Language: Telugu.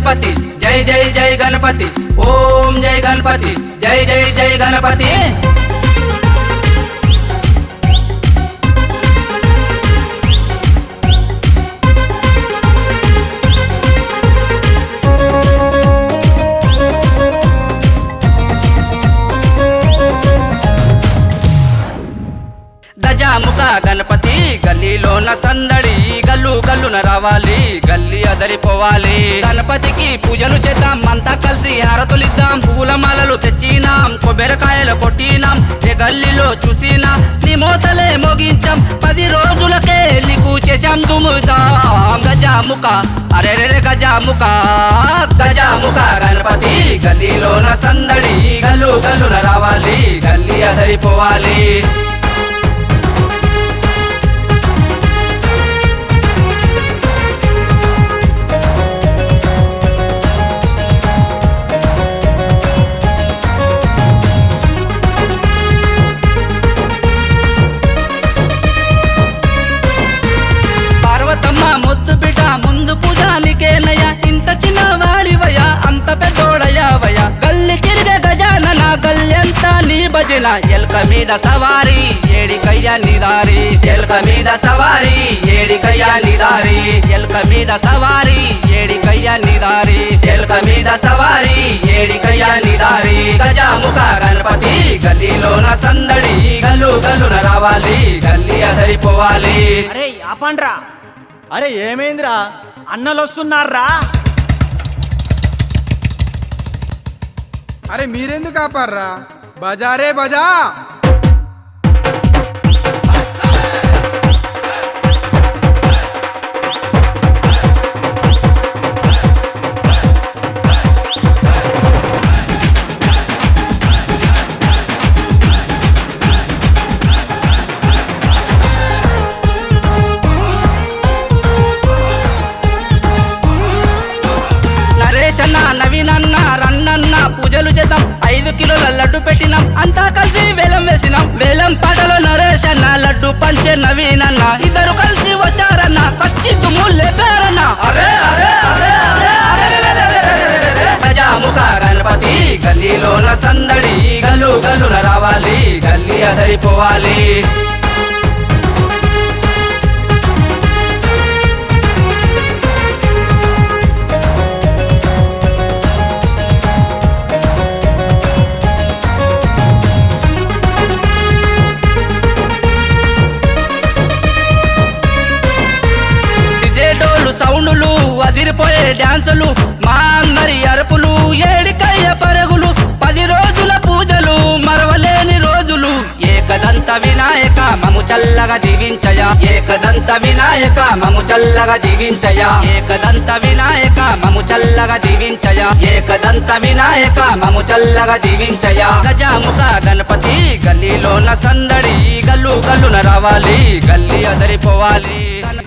గణపతి జై జై జై గణపతి ఓం జై గణపతి జై జై జై గణపతి గజాముఖ గణపతి గల్లీలోన సందడి గల్లు గల్లున రావాలి గల్లీ అదరిపోవాలి గణపతికి పూజలు చేద్దాం అంతా కలిసి హారతులిద్దాం పూల మాలలు తెచ్చినాం కొబ్బరికాయలు కొట్టినాం ఏ గల్లీలో చూసినా నీ మోతలే మోగించాం పది రోజులకే నీకు చేశాం దుముదాం గజాముఖ అరే రే గజాముఖ గజాముఖ గణపతి గల్లీలోన సందడి గల్లు గల్లున రావాలి గల్లీ అదరిపోవాలి పార్వతమ్మ ముద్దు బిడ్డ ముందు పూజానికేనయ్య ఇంత చిన్న వాడివయ్య అంత పెద్దోడయ్యావయ్య గల్లి తిరిగే గజానన గల్లెంత నీ భజన ఎల్క మీద సవారి ఏడికయ్య నిదారి ఎల్క మీద సవారి ఏడికయ్య నిదారి ఎల్క మీద సవారి ఏడికయ్య నిదారి ఎల్క మీద సవారి ఏడికయ్య నిదారి గజాముఖ గణపతి గల్లీలోన సందడి గల్లు గల్లున రావాలి గల్లీ అదరిపోవాలి అరే ఆపండ్రా అరే ఏమైందిరా అన్నలు వస్తున్నారా అరే మీరెందుకు ఆపారా బజారే బజా నరేష్ అన్న నవీన్ అన్న రన్నన్న పూజలు చేద్దాం ఐదు కిలోల లడ్డు పెట్టినాం అంతా కలిసి వేలం వేసినాం వేలం పాటలో నరేష్ అన్న లడ్డు పంచే నవీన్ అన్న ఇద్దరు కలిసి వచ్చారన్న పచ్చి దుమ్ము లేపారన్న అరే అరే అరే అరే అరే అరే, అరే, అరే, అరే, అరే. గజాముఖ గణపతి గల్లీలోన సందడి గల్లు గల్లున రావాలి గల్లీ అదరిపోవాలి డిజే డోలు సౌండ్లు అదిరిపోయే డాన్సులు మా అందరి అరుపులు ఏడికయ్య పరుగులు పది రోజుల పూజలు మరవలేని రోజులు ఏకదంత వినాయక మము చల్లగా దీవించయ ఏకదంత వినాయక మము చల్లగా దీవించయ ఏకదంత వినాయక మము చల్లగా దీవించయ ఏకదంత వినాయక మము చల్లగా దీవించయ గజాముఖ గణపతి గల్లీలోన సందడి గల్లు గల్లున రావాలి గల్లీ అదరిపోవాలి